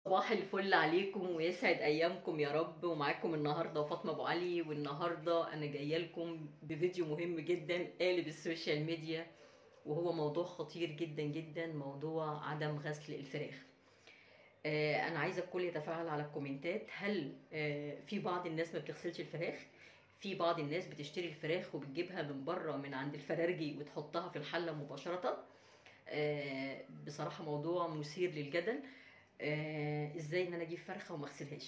صباح الفل عليكم ويسعد ايامكم يا رب ومعاكم النهارده فاطمه ابو علي والنهارده انا جايه لكم بفيديو مهم جدا قالب السوشيال ميديا وهو موضوع خطير جدا جدا موضوع عدم غسل الفراخ آه انا عايزه الكل يتفاعل على الكومنتات هل آه في بعض الناس ما بتغسلش الفراخ في بعض الناس بتشتري الفراخ وبتجيبها من بره من عند الفرارجي وتحطها في الحله مباشره آه بصراحه موضوع مثير للجدل آه ازاي ان انا اجيب فرخه وما اغسلهاش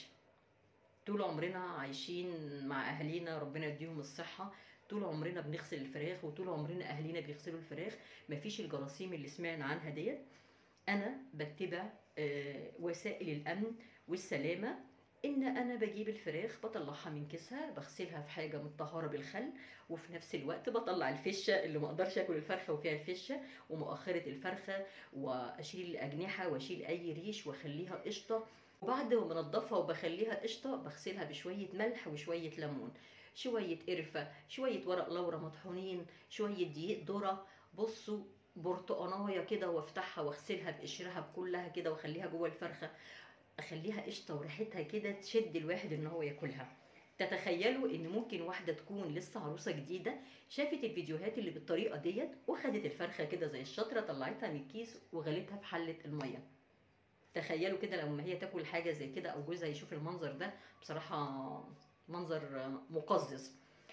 طول عمرنا عايشين مع اهالينا ربنا يديهم الصحه طول عمرنا بنغسل الفراخ وطول عمرنا اهالينا بيغسلوا الفراخ مفيش الجراثيم اللي سمعنا عنها ديت انا بتبع آه وسائل الامن والسلامه ان انا بجيب الفراخ بطلعها من كيسها بغسلها في حاجه متطهره بالخل وفي نفس الوقت بطلع الفشه اللي ما اقدرش اكل الفرخه وفيها الفشه ومؤخره الفرخه واشيل الاجنحه واشيل اي ريش واخليها قشطه وبعد ما بنضفها وبخليها قشطه بغسلها بشويه ملح وشويه ليمون شويه قرفه شويه ورق لورا مطحونين شويه دقيق ذره بصوا برتقانايه كده وافتحها واغسلها بقشرها بكلها كده واخليها جوه الفرخه اخليها قشطه وريحتها كده تشد الواحد ان هو ياكلها تتخيلوا ان ممكن واحده تكون لسه عروسه جديده شافت الفيديوهات اللي بالطريقه ديت وخدت الفرخه كده زي الشطره طلعتها من الكيس وغلتها في حله الميه تخيلوا كده لما هي تاكل حاجه زي كده او جوزها يشوف المنظر ده بصراحه منظر مقزز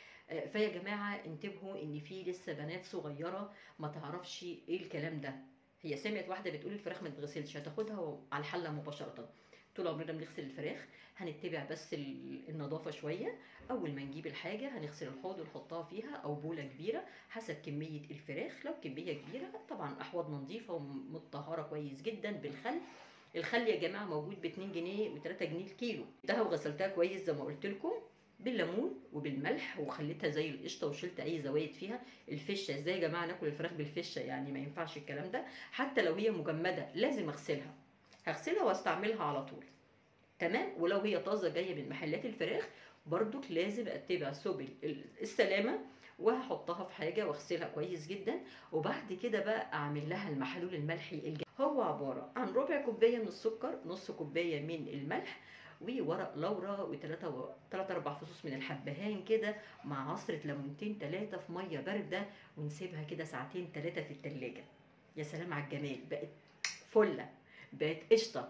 فيا جماعه انتبهوا ان في لسه بنات صغيره ما تعرفش ايه الكلام ده هي سمعت واحده بتقول الفراخ ما تتغسلش هتاخدها على الحله مباشره طول عمرنا بنغسل الفراخ هنتبع بس النظافه شويه اول ما نجيب الحاجه هنغسل الحوض ونحطها فيها او بوله كبيره حسب كميه الفراخ لو كميه كبيره طبعا احواض نظيفه ومتطهره كويس جدا بالخل الخل يا جماعه موجود ب 2 جنيه و3 جنيه الكيلو ده وغسلتها كويس زي ما قلت لكم بالليمون وبالملح وخليتها زي القشطه وشلت اي زوايد فيها الفشه ازاي يا جماعه ناكل الفراخ بالفشه يعني ما ينفعش الكلام ده حتى لو هي مجمده لازم اغسلها هغسلها واستعملها على طول تمام ولو هي طازه جايه من محلات الفراخ برضك لازم اتبع سبل السلامه وهحطها في حاجه واغسلها كويس جدا وبعد كده بقى اعمل لها المحلول الملحي الجاي هو عباره عن ربع كوبايه من السكر نص كوبايه من الملح وورق لورا وثلاثة ثلاثة أربع فصوص من الحبهان كده مع عصرة ليمونتين ثلاثة في مية باردة ونسيبها كده ساعتين ثلاثة في التلاجة يا سلام على الجمال بقت فلة بقت قشطة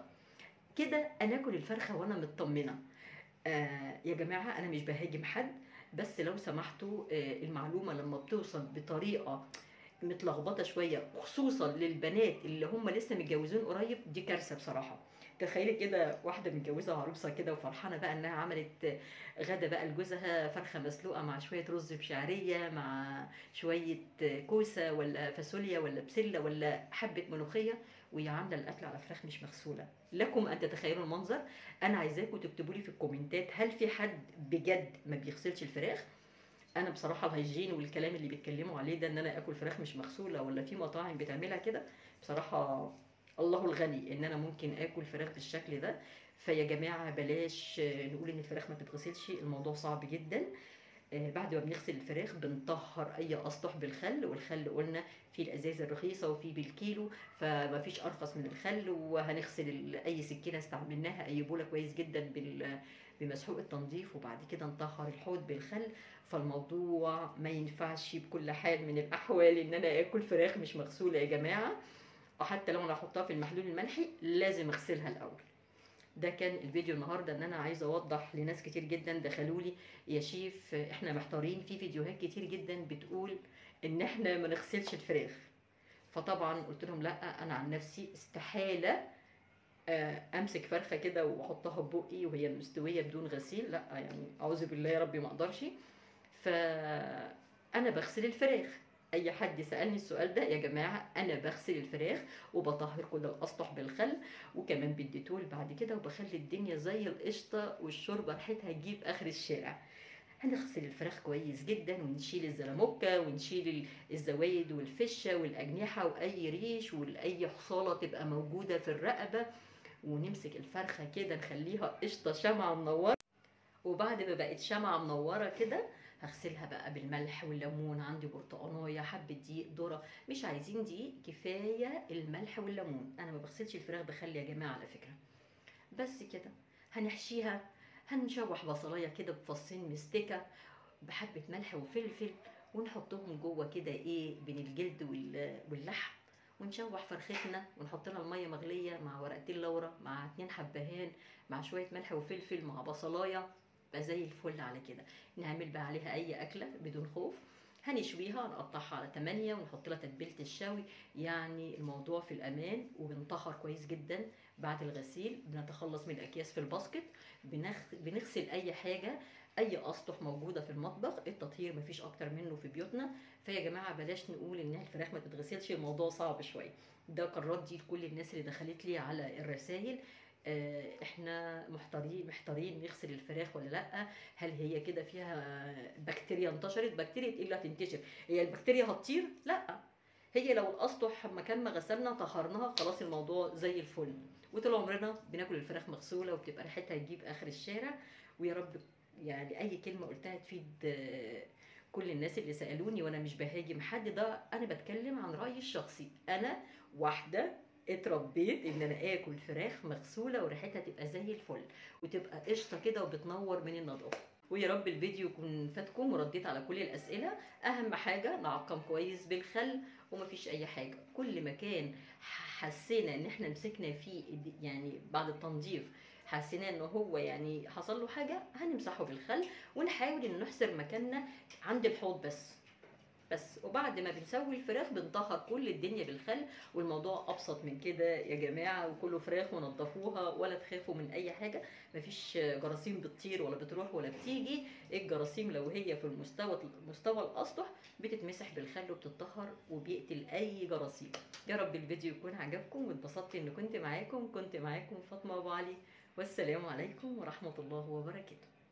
كده أنا آكل الفرخة وأنا مطمنة آه يا جماعة أنا مش بهاجم حد بس لو سمحتوا آه المعلومة لما بتوصل بطريقة متلخبطه شويه خصوصا للبنات اللي هم لسه متجوزين قريب دي كارثه بصراحه تخيلي كده واحده متجوزه عروسه كده وفرحانه بقى انها عملت غدا بقى لجوزها فرخه مسلوقه مع شويه رز بشعريه مع شويه كوسه ولا فاصوليا ولا بسله ولا حبه ملوخيه وهي عامله الاكل على فراخ مش مغسوله لكم ان تتخيلوا المنظر انا عايزاكم تكتبوا لي في الكومنتات هل في حد بجد ما بيغسلش الفراخ انا بصراحه الهيجين والكلام اللي بيتكلموا عليه ده ان انا اكل فراخ مش مغسوله ولا في مطاعم بتعملها كده بصراحه الله الغني ان انا ممكن اكل فراخ بالشكل ده فيا جماعه بلاش نقول ان الفراخ ما تتغسلش الموضوع صعب جدا بعد ما بنغسل الفراخ بنطهر اي اسطح بالخل والخل قلنا في الازاز الرخيصه وفي بالكيلو فما فيش ارخص من الخل وهنغسل اي سكينه استعملناها اي بوله كويس جدا بال بمسحوق التنظيف وبعد كده نطهر الحوض بالخل فالموضوع ما ينفعش بكل حال من الاحوال ان انا اكل فراخ مش مغسوله يا جماعه وحتى لو انا احطها في المحلول الملحي لازم اغسلها الاول ده كان الفيديو النهارده ان انا عايزه اوضح لناس كتير جدا دخلوا لي يا شيف احنا محتارين في فيديوهات كتير جدا بتقول ان احنا ما نغسلش الفراخ فطبعا قلت لهم لا انا عن نفسي استحاله امسك فرخه كده واحطها ببقي وهي مستويه بدون غسيل لا يعني اعوذ بالله يا ربي ما اقدرش فانا بغسل الفراخ اي حد سالني السؤال ده يا جماعه انا بغسل الفراخ وبطهر كل الاسطح بالخل وكمان بالديتول بعد كده وبخلي الدنيا زي القشطه والشوربه ريحتها تجيب اخر الشارع هنغسل الفراخ كويس جدا ونشيل الزلموكه ونشيل الزوايد والفشه والاجنحه واي ريش واي حصاله تبقى موجوده في الرقبه ونمسك الفرخه كده نخليها قشطه شمعه منوره وبعد ما بقت شمعه منوره كده هغسلها بقى بالملح والليمون عندي برتقانايه حبه دقيق ذره مش عايزين دقيق كفايه الملح والليمون انا ما بغسلش الفراخ بخل يا جماعه على فكره بس كده هنحشيها هنشوح بصلايه كده بفصين مستكه بحبه ملح وفلفل ونحطهم جوه كده ايه بين الجلد وال- واللحم ونشوح فرختنا ونحط لها الميه مغليه مع ورقتين لورا مع اتنين حبهان مع شويه ملح وفلفل مع بصلايه بقى زي الفل على كده نعمل بقى عليها اي اكله بدون خوف هنشويها نقطعها على 8 ونحط لها تتبيله الشوي يعني الموضوع في الامان وبنطهر كويس جدا بعد الغسيل بنتخلص من الاكياس في الباسكت بنخ... بنغسل اي حاجه اي اسطح موجوده في المطبخ التطهير مفيش اكتر منه في بيوتنا فيا جماعه بلاش نقول ان الفراخ ما تتغسلش الموضوع صعب شويه ده كان ردي لكل الناس اللي دخلت لي على الرسائل آه، احنا محتارين محتارين نغسل الفراخ ولا لا هل هي كده فيها بكتيريا انتشرت بكتيريا ايه اللي هتنتشر هي البكتيريا هتطير لا هي لو الاسطح مكان ما غسلنا طهرناها خلاص الموضوع زي الفل وطول عمرنا بناكل الفراخ مغسوله وبتبقى ريحتها تجيب اخر الشارع ويا رب يعني اي كلمه قلتها تفيد آه، كل الناس اللي سالوني وانا مش بهاجم حد ده انا بتكلم عن رايي الشخصي انا واحده اتربيت ان انا اكل فراخ مغسوله وريحتها تبقى زي الفل وتبقى قشطه كده وبتنور من النظافه ويا رب الفيديو يكون فاتكم ورديت على كل الاسئله اهم حاجه نعقم كويس بالخل ومفيش اي حاجه كل مكان حسينا ان احنا مسكنا فيه يعني بعد التنظيف حسينا ان هو يعني حصل له حاجه هنمسحه بالخل ونحاول ان نحصر مكاننا عند الحوض بس بس وبعد ما بنسوي الفراخ بنطهر كل الدنيا بالخل والموضوع ابسط من كده يا جماعه وكله فراخ ونضفوها ولا تخافوا من اي حاجه مفيش جراثيم بتطير ولا بتروح ولا بتيجي الجراثيم لو هي في المستوى مستوى الاسطح بتتمسح بالخل وبتطهر وبيقتل اي جراثيم يا رب الفيديو يكون عجبكم واتبسطت ان كنت معاكم كنت معاكم فاطمه ابو علي والسلام عليكم ورحمه الله وبركاته